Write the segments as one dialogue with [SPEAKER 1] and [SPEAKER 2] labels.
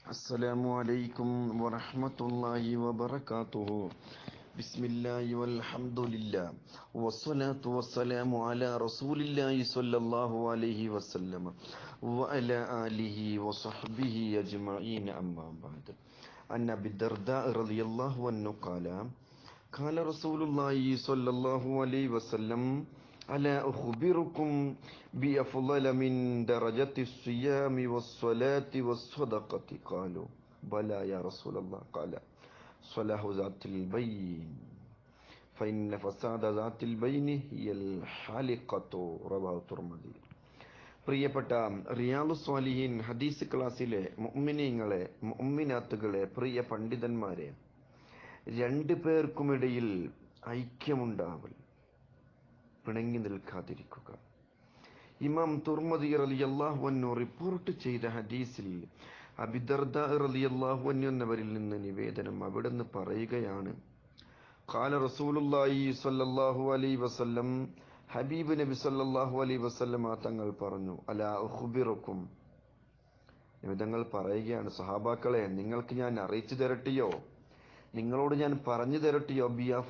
[SPEAKER 1] السلام عليكم ورحمة الله وبركاته بسم الله والحمد لله والصلاة والسلام على رسول الله صلى الله عليه وسلم وعلى آله وصحبه أجمعين أما بعد عن أبي الدرداء رضي الله عنه قال قال رسول الله صلى الله عليه وسلم ألا أخبركم بأفضل من درجة الصيام والصلاة والصدقة قالوا بلى يا رسول الله قال صلاح ذات البين فإن فساد ذات البين هي الحالقة رواه الترمذي പ്രിയപ്പെട്ട റിയാലു സ്വാലിഹീൻ ഹദീസ് ക്ലാസ്സിലെ മുഅ്മിനീങ്ങളെ മുഅ്മിനാത്തുകളെ പ്രിയ പണ്ഡിതന്മാരെ രണ്ടു പേർക്കുമിടയിൽ ഐക്യമുണ്ടാവൽ പിണങ്ങി നിൽക്കാതിരിക്കുക ഇമാം തുർമദി റളിയല്ലാഹു അൻഹു റിപ്പോർട്ട് ചെയ്ത ഹദീസിൽ അബിദർദ റളിയല്ലാഹു അൻഹു എന്നവരിൽ നിന്ന് നിവേദനം അവിടുന്ന് പറയുകയാണ് ഖാല റസൂലുള്ളാഹി സ്വല്ലല്ലാഹു അലൈഹി വസല്ലം ഹബീബ് നബി സല്ലല്ലാഹു അലൈഹി വസല്ലം തങ്ങൾ പറഞ്ഞു അലാ ഉഖ്ബിറുക്കും നിമിതങ്ങൾ പറയുകയാണ് സഹാബാക്കളെ നിങ്ങൾക്ക് ഞാൻ അറിയിച്ചു തരട്ടിയോ നിങ്ങളോട് ഞാൻ പറഞ്ഞു തരട്ടിയോ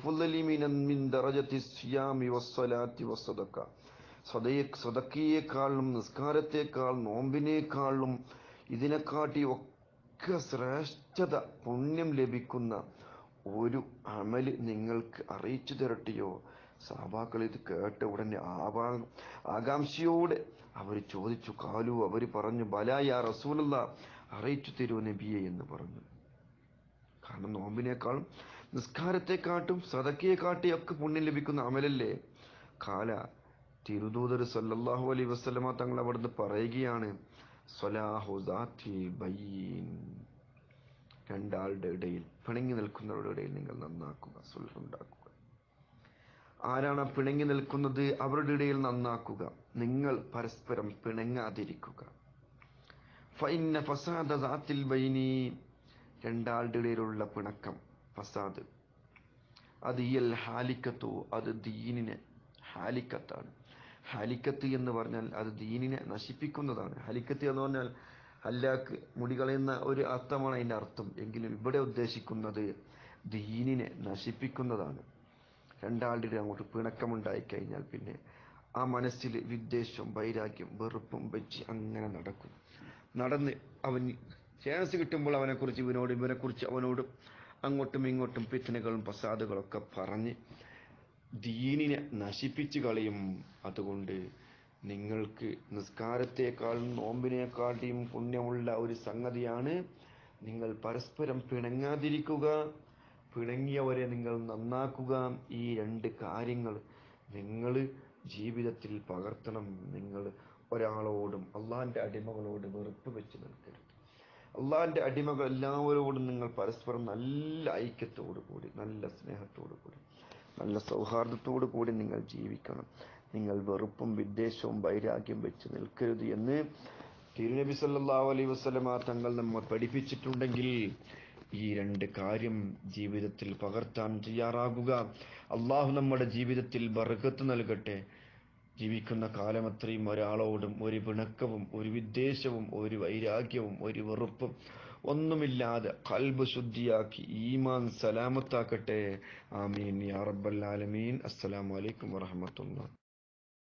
[SPEAKER 1] സ്വതക്കയേക്കാളും നിസ്കാരത്തെക്കാൾ നോമ്പിനേക്കാളും ഇതിനെക്കാട്ടി ഒക്കെ ശ്രേഷ്ഠത പുണ്യം ലഭിക്കുന്ന ഒരു അമല് നിങ്ങൾക്ക് അറിയിച്ചു തരട്ടിയോ സാബാക്കൾ ഇത് കേട്ട ഉടനെ ആവാ ആകാംക്ഷയോടെ അവർ ചോദിച്ചു കാലു അവർ പറഞ്ഞു ബലായ റസൂലുള്ള അറിയിച്ചു തരൂ നബിയെ എന്ന് പറഞ്ഞു കാരണം നോമ്പിനേക്കാളും നിസ്കാരത്തെക്കാട്ടും സദക്കയെക്കാട്ടിയൊക്കെ പുണ്യം ലഭിക്കുന്ന അമലല്ലേ കാല തിരുദൂതർ സല്ലല്ലാഹു അലൈഹി വസല്ലമ തങ്ങൾ അവിടുന്ന് പറയുകയാണ് രണ്ടാളുടെ ഇടയിൽ പിണങ്ങി നിൽക്കുന്നവരുടെ ഇടയിൽ നിങ്ങൾ നന്നാക്കുക സുൽഹുണ്ടാക്കുക ആരാണ് പിണങ്ങി നിൽക്കുന്നത് അവരുടെ ഇടയിൽ നന്നാക്കുക നിങ്ങൾ പരസ്പരം പിണങ്ങാതിരിക്കുക ഫൈന ഫസാദ ദാത്തിൽ ബൈനി രണ്ടാളുടെ ഇടയിലുള്ള പിണക്കം ഫസാദ് അത് ഈ ഹാലിക്കത്തോ അത് ദീനിനെ ഹാലിക്കത്താണ് ഹാലിക്കത്ത് എന്ന് പറഞ്ഞാൽ അത് ദീനിനെ നശിപ്പിക്കുന്നതാണ് ഹാലിക്കത്ത് എന്ന് പറഞ്ഞാൽ ഹല്ലാക്ക് മുടി കളയുന്ന ഒരു അർത്ഥമാണ് അതിൻ്റെ അർത്ഥം എങ്കിലും ഇവിടെ ഉദ്ദേശിക്കുന്നത് ദീനിനെ നശിപ്പിക്കുന്നതാണ് രണ്ടാളുടെ അങ്ങോട്ട് പിണക്കമുണ്ടായി കഴിഞ്ഞാൽ പിന്നെ ആ മനസ്സിൽ വിദ്വേഷവും വൈരാഗ്യം വെറുപ്പും വെച്ച് അങ്ങനെ നടക്കും നടന്ന് അവൻ ചാൻസ് കിട്ടുമ്പോൾ അവനെക്കുറിച്ച് ഇവനോട് ഇവനെക്കുറിച്ച് അവനോട് അങ്ങോട്ടും ഇങ്ങോട്ടും പിത്തനകളും പസാദുകളൊക്കെ പറഞ്ഞ് ദീനിനെ നശിപ്പിച്ചു കളയും അതുകൊണ്ട് നിങ്ങൾക്ക് നിസ്കാരത്തെക്കാളും നോമ്പിനേക്കാട്ടിയും പുണ്യമുള്ള ഒരു സംഗതിയാണ് നിങ്ങൾ പരസ്പരം പിണങ്ങാതിരിക്കുക പിണങ്ങിയവരെ നിങ്ങൾ നന്നാക്കുക ഈ രണ്ട് കാര്യങ്ങൾ നിങ്ങൾ ജീവിതത്തിൽ പകർത്തണം നിങ്ങൾ ഒരാളോടും അള്ളാഹിൻ്റെ അടിമകളോട് വെറുപ്പ് വെച്ച് നിൽക്കരുത് അള്ളാഹിൻ്റെ അടിമകൾ എല്ലാവരോടും നിങ്ങൾ പരസ്പരം നല്ല ഐക്യത്തോടു കൂടി നല്ല സ്നേഹത്തോടു കൂടി നല്ല സൗഹാർദ്ദത്തോടു കൂടി നിങ്ങൾ ജീവിക്കണം നിങ്ങൾ വെറുപ്പും വിദ്വേഷവും വൈരാഗ്യം വെച്ച് നിൽക്കരുത് എന്ന് തിരുനബി സല്ലല്ലാഹു അലൈഹി വസല്ലമ തങ്ങൾ നമ്മെ പഠിപ്പിച്ചിട്ടുണ്ടെങ്കിൽ ഈ രണ്ട് കാര്യം ജീവിതത്തിൽ പകർത്താൻ തയ്യാറാകുക അള്ളാഹു നമ്മുടെ ജീവിതത്തിൽ ബർക്കത്ത് നൽകട്ടെ ജീവിക്കുന്ന കാലം അത്രയും ഒരാളോടും ഒരു പിണക്കവും ഒരു വിദ്വേഷവും ഒരു വൈരാഗ്യവും ഒരു വെറുപ്പും ഒന്നുമില്ലാതെ കൽബ് ശുദ്ധിയാക്കി ഈമാൻ സലാമത്താക്കട്ടെ ആമീൻ യാ റബ്ബൽ ആലമീൻ അസ്സലാമു അലൈക്കും വറഹ്മത്തുള്ളാഹി